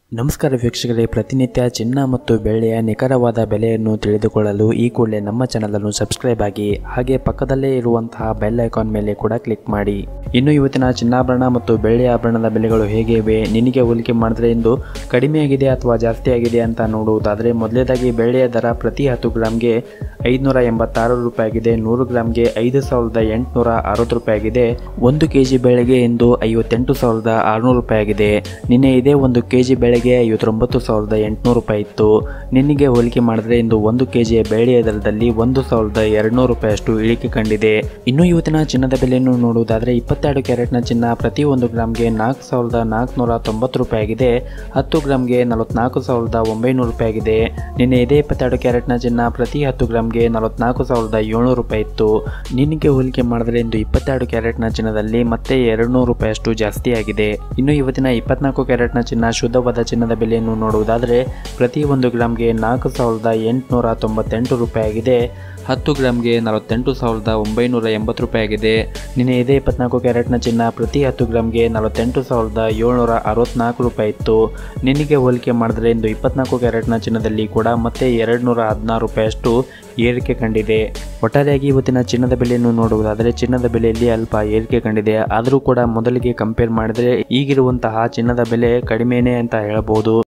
ನಮಸ್ಕಾರ ವೀಕ್ಷಕರೇ ಪ್ರತಿನಿತ್ಯ ಚಿನ್ನ ಮತ್ತು ಬೆಳ್ಳಿಯ ನಿಖರವಾದ ಬೆಲೆಯನ್ನು ತಿಳಿದುಕೊಳ್ಳಲು ಈ ಕೂಡಲೇ ನಮ್ಮ ಚಾನಲನ್ನು ಸಬ್ಸ್ಕ್ರೈಬ್ ಆಗಿ ಹಾಗೆ ಪಕ್ಕದಲ್ಲೇ ಇರುವಂತಹ ಬೆಲ್ ಐಕಾನ್ ಮೇಲೆ ಕೂಡ ಕ್ಲಿಕ್ ಮಾಡಿ ಇನ್ನು ಇವತ್ತಿನ ಚಿನ್ನಾಭರಣ ಮತ್ತು ಬೆಳ್ಳಿ ಆಭರಣದ ಬೆಲೆಗಳು ಹೇಗೆ ಇವೆ ನಿನಗೆ ಹೋಲಿಕೆ ಮಾಡಿದ್ರೆ ಇಂದು ಕಡಿಮೆಯಾಗಿದೆ ಅಥವಾ ಜಾಸ್ತಿ ಆಗಿದೆ ಅಂತ ನೋಡುವುದಾದರೆ ಮೊದಲೇದಾಗಿ ಬೆಳ್ಳಿಯ ದರ ಪ್ರತಿ ಹತ್ತು ಗ್ರಾಮ್ಗೆ ಐದುನೂರ ಎಂಬತ್ತಾರು ರೂಪಾಯಿ ಆಗಿದೆ ನೂರು ಗ್ರಾಮ್ಗೆ ಐದು ಸಾವಿರದ ಎಂಟುನೂರ ಅರವತ್ತು ರೂಪಾಯಿ ಆಗಿದೆ ಒಂದು ಕೆ ಜಿ ಬೆಳೆಗೆ ಇಂದು ಐವತ್ತೆಂಟು ಸಾವಿರದ ಆರುನೂರು ರೂಪಾಯಿ ಆಗಿದೆ ನಿನ್ನೆ ಇದೇ ಒಂದು ಕೆ ಜಿ ಬೆಳೆಗೆ ಐವತ್ತೊಂಬತ್ತು ಸಾವಿರದ ಎಂಟುನೂರು ರೂಪಾಯಿ ಇತ್ತು ನಿನ್ನೆಗೆ ಹೋಲಿಕೆ ಮಾಡಿದ್ರೆ ಇಂದು ಒಂದು ಕೆ ಜಿಯ ಬೆಳೆಯ ದರದಲ್ಲಿ ಒಂದು ಸಾವಿರದ ಎರಡುನೂರು ರೂಪಾಯಿಯಷ್ಟು ಇಳಿಕೆ ಕಂಡಿದೆ ಇನ್ನು ಇವತ್ತಿನ ಚಿನ್ನದ ಬೆಲೆಯನ್ನು ನೋಡುವುದಾದರೆ ಇಪ್ಪತ್ತೆರಡು ಕ್ಯಾರೆಟ್ನ ಚಿನ್ನ ಪ್ರತಿ ಒಂದು ಗ್ರಾಮ್ಗೆ ನಾಲ್ಕು ಸಾವಿರದ ನಾಲ್ಕುನೂರ ತೊಂಬತ್ತು ರೂಪಾಯಿ ಆಗಿದೆ ಹತ್ತು ಗ್ರಾಮ್ಗೆ ನಲವತ್ನಾಲ್ಕು ಸಾವಿರದ ಒಂಬೈನೂರು ರೂಪಾಯಿ ಆಗಿದೆ ನಿನ್ನೆ ಇದೇ ಇಪ್ಪತ್ತೆರಡು ಕ್ಯಾರೆಟ್ನ ಚಿನ್ನ ಪ್ರತಿ ಹತ್ತು ಗ್ರಾಮ್ಗೆ ನಲವತ್ನಾಲ್ಕು ಸಾವಿರದ ಏಳ್ನೂರು ರೂಪಾಯಿ ಇತ್ತು ನಿನ್ನೆಗೆ ಹೋಲಿಕೆ ಮಾಡಿದ್ರೆ ಇಂದು ಇಪ್ಪತ್ತೆರಡು ಕ್ಯಾರೆಟ್ನ ಚಿನ್ನದಲ್ಲಿ ಮತ್ತೆ ಎರಡು ನೂರು ರೂಪಾಯಿಯಷ್ಟು ಜಾಸ್ತಿ ಆಗಿದೆ ಇನ್ನು ಇವತ್ತಿನ ಇಪ್ಪತ್ನಾಲ್ಕು ಕ್ಯಾರೆಟ್ನ ಚಿನ್ನ ಶುದ್ಧವಾದ ಚಿನ್ನದ ಬೆಲೆಯನ್ನು ನೋಡುವುದಾದರೆ ಪ್ರತಿ ಒಂದು ಗ್ರಾಮ್ಗೆ ನಾಲ್ಕು ಸಾವಿರದ ಎಂಟುನೂರ ತೊಂಬತ್ತೆಂಟು ರೂಪಾಯಿ ಆಗಿದೆ ಹತ್ತು ಗ್ರಾಮ್ಗೆ ನಲವತ್ತೆಂಟು ಸಾವಿರದ ಒಂಬೈನೂರ ಎಂಬತ್ತು ರೂಪಾಯಿ ಆಗಿದೆ ನಿನ್ನೆ ಇದೇ ಇಪ್ಪತ್ನಾಲ್ಕು ಕ್ಯಾರೆಟ್ನ ಚಿನ್ನ ಪ್ರತಿ ಹತ್ತು ಗ್ರಾಮ್ಗೆ ನಲವತ್ತೆಂಟು ಸಾವಿರದ ಏಳ್ನೂರ ಅರವತ್ನಾಲ್ಕು ರೂಪಾಯಿ ಇತ್ತು ನಿನ್ನೆಗೆ ಹೋಲಿಕೆ ಮಾಡಿದ್ರೆ ಇಂದು ಇಪ್ಪತ್ನಾಲ್ಕು ಕ್ಯಾರೆಟ್ನ ಚಿನ್ನದಲ್ಲಿ ಕೂಡ ಮತ್ತೆ ಎರಡು ನೂರ ಹದಿನಾರು ರೂಪಾಯಿಯಷ್ಟು ಏರಿಕೆ ಕಂಡಿದೆ ಒಟ್ಟಾರೆಯಾಗಿ ಇವತ್ತಿನ ಚಿನ್ನದ ಬೆಲೆಯನ್ನು ನೋಡುವುದಾದರೆ ಚಿನ್ನದ ಬೆಲೆಯಲ್ಲಿ ಅಲ್ಪ ಏರಿಕೆ ಕಂಡಿದೆ ಆದರೂ ಕೂಡ ಮೊದಲಿಗೆ ಕಂಪೇರ್ ಮಾಡಿದರೆ ಈಗಿರುವಂತಹ ಚಿನ್ನದ ಬೆಲೆ ಕಡಿಮೆನೇ ಅಂತ ಹೇಳಬಹುದು